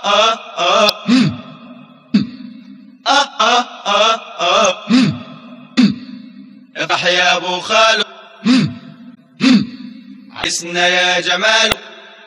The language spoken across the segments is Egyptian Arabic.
آه آه آه آه آه آه افرح يا ابو خالو عرسنا يا جماله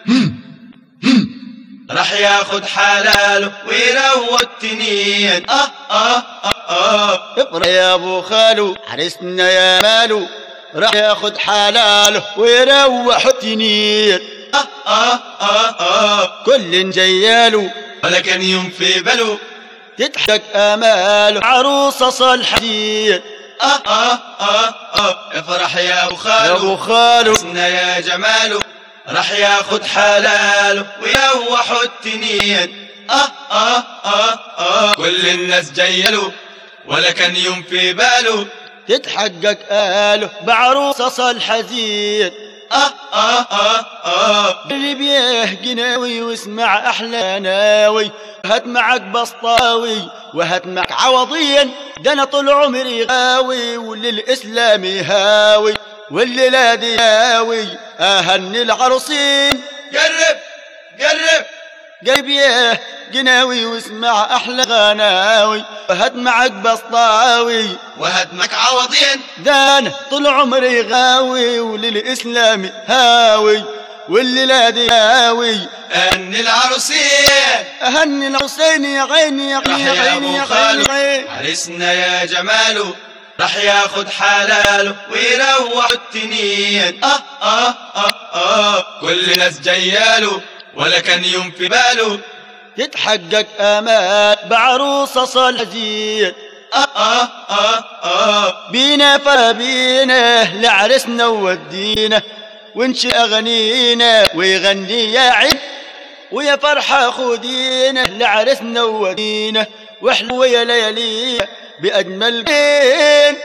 راح ياخد حلاله ويروى التنين اه اه اه اه افرح يا ابو خالو عرسنا يا مالو راح ياخد حلاله ويروح التنين اه اه اه اه كل جياله ولا كان يوم في باله تضحك اماله عروسه صالحه اه اه اه اه افرح يا ابو يا ابو خالو خالو حسنا يا جماله راح ياخد حلاله ويروح التنين اه اه اه اه كل الناس جيله ولا كان يوم في باله تتحقق آله بعروسه صالحه زين اه اه اه اه اللي بيه قناوي واسمع احلى ناوي هات معك بسطاوي وهات معك عوضين ده انا طول عمري غاوي وللاسلام هاوي والليلة دي هاوي اهني العروسين قرب قرب قلبي قناوي واسمع احلى غناوي وهات معك بسطاوي وهدمك عوضين ده انا طول عمري غاوي وللاسلام هاوي والليلة دي هاوي ان العروسين أهني الحسين يا عيني يا راح عيني يا يا عيني ابو يا خالو عيني عرسنا يا جماله راح ياخد حلاله ويروح التنين اه اه اه اه كل ناس جياله ولا كان يوم في باله تتحقق آمال بعروسة صالحة اه اه اه اه بينا فبينا لعرسنا وودينا ونشي أغنينا ويغني يا عيد ويا فرحة خدينا لعرسنا وودينا واحلو يا ليالينا بأجمل بين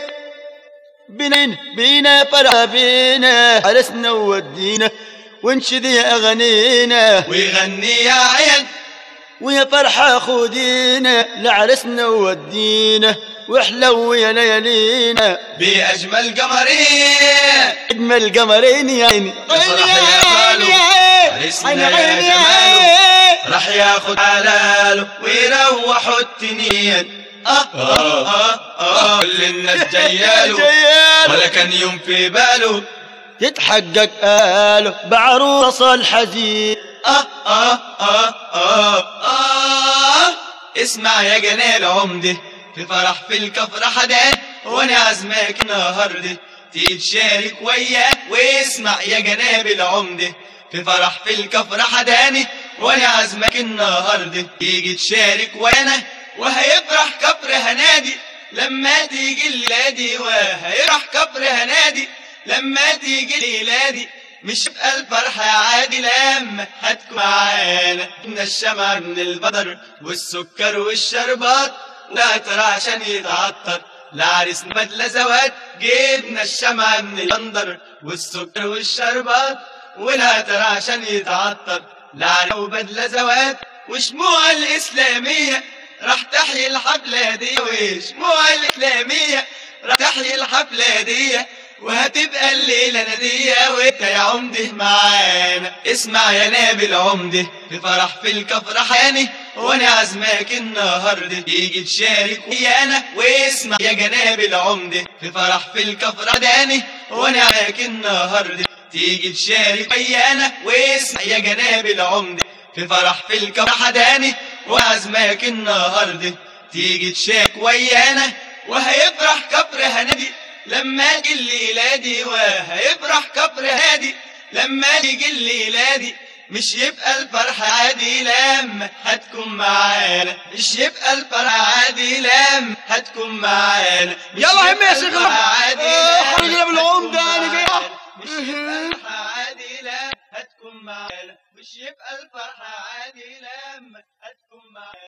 بينا بينا فرحة بينا عرسنا وودينا ونشدي أغنينا ويغني يا عين ويا فرحة خدينا لعرسنا وودينا واحلو يا ليالينا بأجمل قمرين اجمل قمرين يا عيني افرح يا خالو عرسنا يا جماله راح ياخد حلاله ويروح التنين اه اه اه اه كل الناس جياله جياله. ولا كان يوم في باله تتحقق آله بعروسة صالحة زين آه آه آه آه آه اسمع يا جنال عمدة في فرح في الكفر حدان وانا عزمك النهاردة تيجي تشارك وياه واسمع يا جناب العمدة في فرح في الكفر حداني وانا عزمك النهاردة تيجي تشارك وانا وهيفرح كفر هنادي لما تيجي الليلادي وهيفرح كفر هنادي لما تيجي الليلادي مش بقى الفرحة عادي لما هتكون معانا من الشمع من البدر والسكر والشربات لا ترى عشان يتعطر لعريس بدلة زواج جبنا الشمع من البندر والسكر والشربات ولا ترى عشان يتعطر لعريس وبدلة زواج وشموع الإسلامية راح تحيي الحفلة دي وشموع الإسلامية راح تحيي الحفلة دي وهتبقى الليلة نادية وانت يا عمده معانا اسمع يا نابي العمده في فرح في الكفر حاني وانا عزمك النهارده تيجي تشارك ويانا واسمع يا جناب العمده في فرح في الكفر داني وانا عزمك النهارده تيجي تشارك ويانا واسمع يا جناب العمده في فرح في الكفر حداني وعزمك النهارده تيجي تشارك ويانا وهيفرح كفر هنادي لما تجي الليلة دي وهيفرح كفر هادي لما تيجي الليلة دي مش يبقى الفرح عادي لما هتكون معانا مش يبقى الفرح عادي لما هتكون معانا مش يلا هم يا يبقى شيخ الفرح عادي آه، لما حرقنا بالعمدة، هتكون أنا جاي. معانا. مش يبقى الفرح عادي لما هتكون معانا مش يبقى الفرح عادي لما هتكون معانا